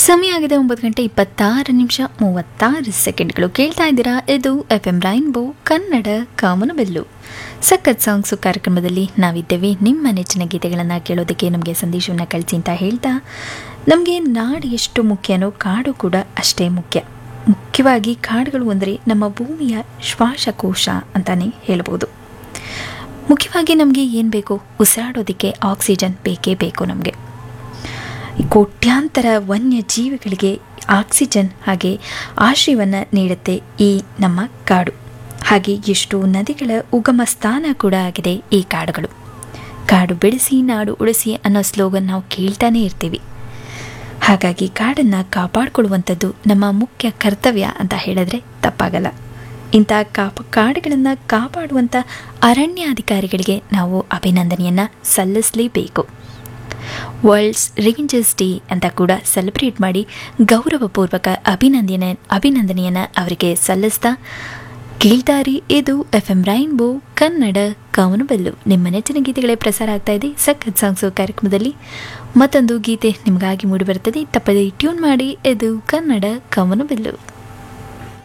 ಸಮಯ ಆಗಿದೆ ಒಂಬತ್ತು ಗಂಟೆ ಇಪ್ಪತ್ತಾರು ನಿಮಿಷ ಮೂವತ್ತಾರು ಸೆಕೆಂಡ್ಗಳು ಕೇಳ್ತಾ ಇದ್ದೀರಾ ಇದು ಎಫ್ ಎಂ ರೈನ್ಬೋ ಕನ್ನಡ ಕಾಮನಬೆಲ್ಲು ಸಖತ್ ಸಾಂಗ್ಸು ಕಾರ್ಯಕ್ರಮದಲ್ಲಿ ನಾವಿದ್ದೇವೆ ನಿಮ್ಮ ನೆಚ್ಚಿನ ಗೀತೆಗಳನ್ನು ಕೇಳೋದಕ್ಕೆ ನಮಗೆ ಸಂದೇಶವನ್ನು ಕಳಿಸಿ ಅಂತ ಹೇಳ್ತಾ ನಮಗೆ ನಾಡು ಎಷ್ಟು ಮುಖ್ಯನೋ ಕಾಡು ಕೂಡ ಅಷ್ಟೇ ಮುಖ್ಯ ಮುಖ್ಯವಾಗಿ ಕಾಡುಗಳು ಅಂದರೆ ನಮ್ಮ ಭೂಮಿಯ ಶ್ವಾಸಕೋಶ ಅಂತಲೇ ಹೇಳ್ಬೋದು ಮುಖ್ಯವಾಗಿ ನಮಗೆ ಏನು ಬೇಕು ಉಸಿರಾಡೋದಕ್ಕೆ ಆಕ್ಸಿಜನ್ ಬೇಕೇ ಬೇಕು ನಮಗೆ ಕೋಟ್ಯಾಂತರ ವನ್ಯ ಜೀವಿಗಳಿಗೆ ಆಕ್ಸಿಜನ್ ಹಾಗೆ ಆಶ್ರಯವನ್ನು ನೀಡುತ್ತೆ ಈ ನಮ್ಮ ಕಾಡು ಹಾಗೆ ಎಷ್ಟು ನದಿಗಳ ಉಗಮ ಸ್ಥಾನ ಕೂಡ ಆಗಿದೆ ಈ ಕಾಡುಗಳು ಕಾಡು ಬೆಳೆಸಿ ನಾಡು ಉಳಿಸಿ ಅನ್ನೋ ಸ್ಲೋಗನ್ ನಾವು ಕೇಳ್ತಾನೆ ಇರ್ತೀವಿ ಹಾಗಾಗಿ ಕಾಡನ್ನು ಕಾಪಾಡಿಕೊಳ್ಳುವಂಥದ್ದು ನಮ್ಮ ಮುಖ್ಯ ಕರ್ತವ್ಯ ಅಂತ ಹೇಳಿದ್ರೆ ತಪ್ಪಾಗಲ್ಲ ಇಂಥ ಕಾಪ ಕಾಡುಗಳನ್ನು ಕಾಪಾಡುವಂಥ ಅರಣ್ಯಾಧಿಕಾರಿಗಳಿಗೆ ನಾವು ಅಭಿನಂದನೆಯನ್ನು ಸಲ್ಲಿಸಲೇಬೇಕು ವರ್ಲ್ಡ್ಸ್ ರೇಂಜರ್ಸ್ ಡೇ ಅಂತ ಕೂಡ ಸೆಲೆಬ್ರೇಟ್ ಮಾಡಿ ಗೌರವಪೂರ್ವಕ ಅಭಿನಂದನೆ ಅಭಿನಂದನೆಯನ್ನು ಅವರಿಗೆ ಸಲ್ಲಿಸ್ತಾ ಕೇಳ್ತಾರಿ ಇದು ಎಫ್ ಎಂ ರೈನ್ಬೋ ಕನ್ನಡ ಕಾಮನಬೆಲ್ಲು ನಿಮ್ಮ ನೆಚ್ಚಿನ ಗೀತೆಗಳೇ ಪ್ರಸಾರ ಆಗ್ತಾ ಇದೆ ಸಖತ್ ಸಾಂಗ್ಸು ಕಾರ್ಯಕ್ರಮದಲ್ಲಿ ಮತ್ತೊಂದು ಗೀತೆ ನಿಮಗಾಗಿ ಮೂಡಿಬರುತ್ತದೆ ತಪ್ಪದೇ ಟ್ಯೂನ್ ಮಾಡಿ ಇದು ಕನ್ನಡ ಕಾಮನಬೆಲ್ಲು